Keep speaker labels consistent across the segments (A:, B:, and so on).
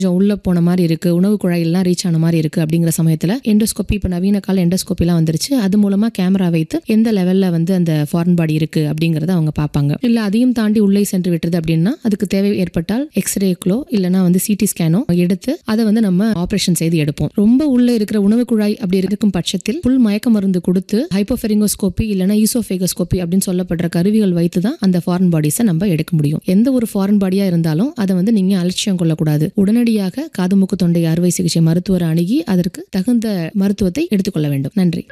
A: கொஞ்சம் உள்ள போன மாதிரி இருக்கு உணவு குழாயெல்லாம் ரீச் ஆன மாதிரி இருக்கு அப்படிங்கிற சமயத்துல எண்டோஸ்கோபி இப்போ நவீன கால எண்டோஸ்கோபிலாம் வந்துருச்சு அது மூலமா கேமரா வைத்து எந்த லெவல்ல வந்து அந்த ஃபாரின் பாடி இருக்கு அப்படிங்கறத அவங்க பார்ப்பாங்க இல்ல அதையும் தாண்டி உள்ளே சென்று விட்டுறது அப்படின்னா அதுக்கு தேவை ஏற்பட்டால் எக்ஸ்ரேக்களோ இல்லைன்னா வந்து சிடி ஸ்கேனோ எடுத்து அதை வந்து நம்ம ஆபரேஷன் செய்து எடுப்போம் ரொம்ப உள்ள இருக்கிற உணவு குழாய் அப்படி இருக்கும் பட்சத்தில் புல் மயக்க மருந்து கொடுத்து ஹைப்போஃபெரிங்கோஸ்கோபி இல்லைன்னா ஈசோஃபேகோஸ்கோபி அப்படின்னு சொல்லப்படுற கருவிகள் வைத்து தான் அந்த ஃபாரின் பாடிஸை நம்ம எடுக்க முடியும் எந்த ஒரு ஃபாரின் பாடியா இருந்தாலும் அதை வந்து நீங்க அலட்சியம் கொள்ளக்கூடாது உடனடியாக காது மூக்கு தொண்டை அறுவை சிகிச்சை மருத்துவரை அணுகி அதற்கு தகுந்த மருத்துவத்தை எடுத்துக்கொள்ள வேண்டும் நன்றி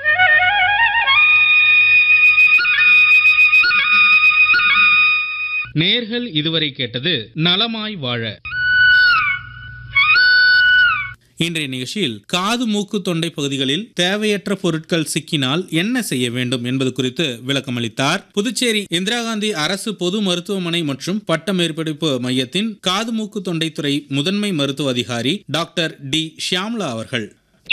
B: நேர்கள் இதுவரை கேட்டது நலமாய் வாழ
C: இன்றைய நிகழ்ச்சியில் காது மூக்கு தொண்டை பகுதிகளில் தேவையற்ற பொருட்கள் சிக்கினால் என்ன செய்ய வேண்டும் என்பது குறித்து விளக்கமளித்தார் புதுச்சேரி இந்திரா காந்தி அரசு பொது மருத்துவமனை மற்றும் பட்ட மேற்படிப்பு மையத்தின் காது மூக்கு தொண்டைத்துறை முதன்மை மருத்துவ அதிகாரி டாக்டர் டி ஷியாம்லா அவர்கள்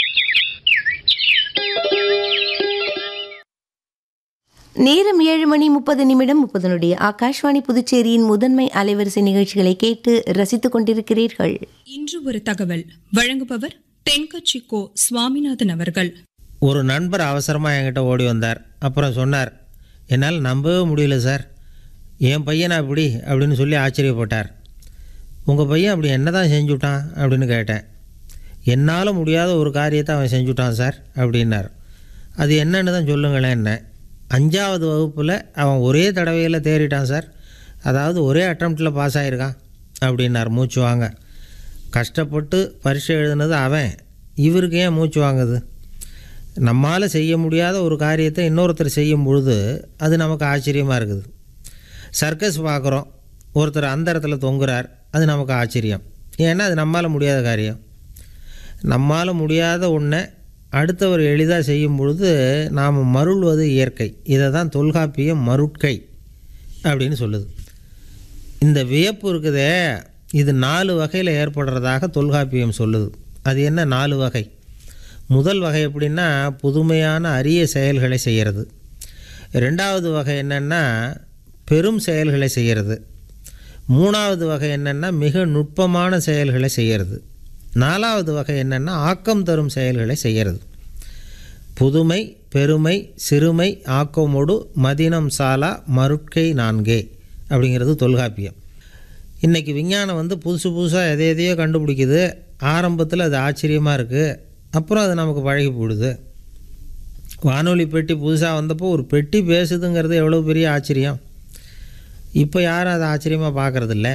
D: நேரம் ஏழு மணி முப்பது நிமிடம் முப்பது நொடி ஆகாஷ்வாணி புதுச்சேரியின் முதன்மை அலைவரிசை நிகழ்ச்சிகளை கேட்டு ரசித்துக் கொண்டிருக்கிறீர்கள்
E: இன்று ஒரு தகவல் வழங்குபவர் தென்கட்சி கோ சுவாமிநாதன் அவர்கள்
F: ஒரு நண்பர் அவசரமாக என்கிட்ட ஓடி வந்தார் அப்புறம் சொன்னார் என்னால் நம்பவே முடியல சார் என் பையனா அப்படி அப்படின்னு சொல்லி ஆச்சரியப்பட்டார் உங்கள் பையன் அப்படி என்ன தான் செஞ்சுட்டான் அப்படின்னு கேட்டேன் என்னால் முடியாத ஒரு காரியத்தை அவன் செஞ்சுட்டான் சார் அப்படின்னார் அது என்னன்னு தான் சொல்லுங்களேன் என்ன அஞ்சாவது வகுப்பில் அவன் ஒரே தடவையில் தேறிட்டான் சார் அதாவது ஒரே அட்டம்ப்டில் பாஸ் ஆகிருக்கான் அப்படின்னார் மூச்சு வாங்க கஷ்டப்பட்டு பரீட்சை எழுதுனது அவன் இவருக்கு ஏன் மூச்சு வாங்குது நம்மால் செய்ய முடியாத ஒரு காரியத்தை இன்னொருத்தர் செய்யும் பொழுது அது நமக்கு ஆச்சரியமாக இருக்குது சர்க்கஸ் பார்க்குறோம் ஒருத்தர் அந்த இடத்துல தொங்குறார் அது நமக்கு ஆச்சரியம் ஏன்னா அது நம்மால் முடியாத காரியம் நம்மால் முடியாத ஒன்றை அடுத்தவர் எளிதாக செய்யும் பொழுது நாம் மருள்வது இயற்கை இதை தான் தொல்காப்பியம் மருட்கை அப்படின்னு சொல்லுது இந்த வியப்பு இருக்குதே இது நாலு வகையில் ஏற்படுறதாக தொல்காப்பியம் சொல்லுது அது என்ன நாலு வகை முதல் வகை எப்படின்னா புதுமையான அரிய செயல்களை செய்கிறது ரெண்டாவது வகை என்னென்னா பெரும் செயல்களை செய்கிறது மூணாவது வகை என்னென்னா மிக நுட்பமான செயல்களை செய்கிறது நாலாவது வகை என்னென்னா ஆக்கம் தரும் செயல்களை செய்கிறது புதுமை பெருமை சிறுமை ஆக்கமோடு மதினம் சாலா மருட்கை நான்கே அப்படிங்கிறது தொல்காப்பியம் இன்றைக்கி விஞ்ஞானம் வந்து புதுசு புதுசாக எதை எதையோ கண்டுபிடிக்குது ஆரம்பத்தில் அது ஆச்சரியமாக இருக்குது அப்புறம் அது நமக்கு பழகி போடுது வானொலி பெட்டி புதுசாக வந்தப்போ ஒரு பெட்டி பேசுதுங்கிறது எவ்வளோ பெரிய ஆச்சரியம் இப்போ யாரும் அதை ஆச்சரியமாக பார்க்குறதில்ல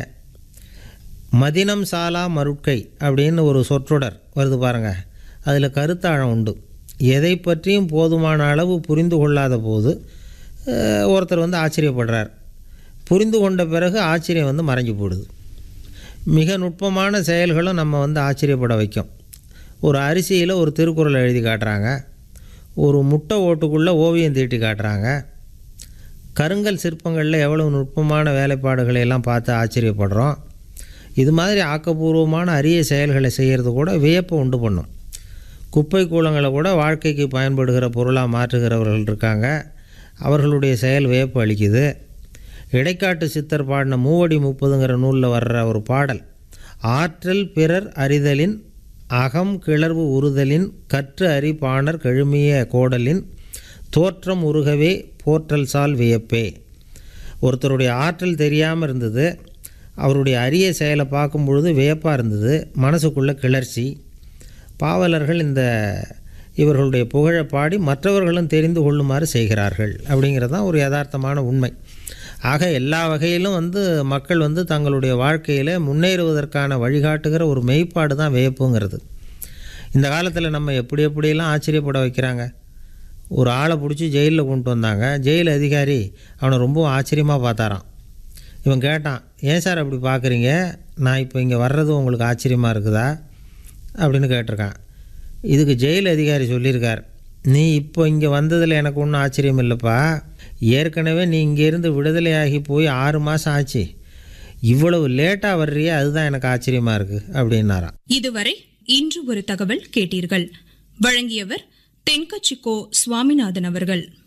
F: மதினம் சாலா மருட்கை அப்படின்னு ஒரு சொற்றொடர் வருது பாருங்கள் அதில் கருத்தாழம் உண்டு எதை பற்றியும் போதுமான அளவு புரிந்து கொள்ளாத போது அஹ், ஒருத்தர் வந்து ஆச்சரியப்படுறார் புரிந்து கொண்ட பிறகு ஆச்சரியம் வந்து மறைஞ்சு போடுது மிக நுட்பமான செயல்களும் நம்ம வந்து ஆச்சரியப்பட வைக்கும் ஒரு அரிசியில் ஒரு திருக்குறள் எழுதி காட்டுறாங்க ஒரு முட்டை ஓட்டுக்குள்ளே ஓவியம் தீட்டி காட்டுறாங்க கருங்கல் சிற்பங்களில் எவ்வளவு நுட்பமான வேலைப்பாடுகளை எல்லாம் பார்த்து ஆச்சரியப்படுறோம் இது மாதிரி ஆக்கப்பூர்வமான அரிய செயல்களை செய்கிறது கூட வியப்பை உண்டு பண்ணும் குப்பை கூலங்களை கூட வாழ்க்கைக்கு பயன்படுகிற பொருளாக மாற்றுகிறவர்கள் இருக்காங்க அவர்களுடைய செயல் வியப்பு அளிக்குது இடைக்காட்டு சித்தர் பாடின மூவடி முப்பதுங்கிற நூலில் வர்ற ஒரு பாடல் ஆற்றல் பிறர் அறிதலின் அகம் கிளர்வு உறுதலின் கற்று அறி பாணர் கெழுமிய கோடலின் தோற்றம் உருகவே போற்றல் சால் வியப்பே ஒருத்தருடைய ஆற்றல் தெரியாமல் இருந்தது அவருடைய அரிய செயலை பார்க்கும் பொழுது வியப்பாக இருந்தது மனசுக்குள்ள கிளர்ச்சி பாவலர்கள் இந்த இவர்களுடைய புகழை பாடி மற்றவர்களும் தெரிந்து கொள்ளுமாறு செய்கிறார்கள் அப்படிங்கிறது தான் ஒரு யதார்த்தமான உண்மை ஆக எல்லா வகையிலும் வந்து மக்கள் வந்து தங்களுடைய வாழ்க்கையில் முன்னேறுவதற்கான வழிகாட்டுகிற ஒரு மெய்ப்பாடு தான் வியப்புங்கிறது இந்த காலத்தில் நம்ம எப்படி எப்படியெல்லாம் ஆச்சரியப்பட வைக்கிறாங்க ஒரு ஆளை பிடிச்சி ஜெயிலில் கொண்டு வந்தாங்க ஜெயில் அதிகாரி அவனை ரொம்ப ஆச்சரியமாக பார்த்தாராம் இவன் கேட்டான் ஏன் சார் அப்படி பார்க்குறீங்க நான் இப்போ இங்கே வர்றது உங்களுக்கு ஆச்சரியமாக இருக்குதா அப்படின்னு கேட்டிருக்கான் இதுக்கு ஜெயில் அதிகாரி சொல்லியிருக்கார் நீ இப்போ இங்கே வந்ததில் எனக்கு ஒன்றும் ஆச்சரியம் இல்லைப்பா ஏற்கனவே நீ இங்கேருந்து விடுதலையாகி போய் ஆறு மாதம் ஆச்சு இவ்வளவு லேட்டாக வர்றியே அதுதான் எனக்கு ஆச்சரியமாக இருக்குது அப்படின்னாராம்
E: இதுவரை இன்று ஒரு தகவல் கேட்டீர்கள் வழங்கியவர் தென்கட்சி கோ சுவாமிநாதன் அவர்கள்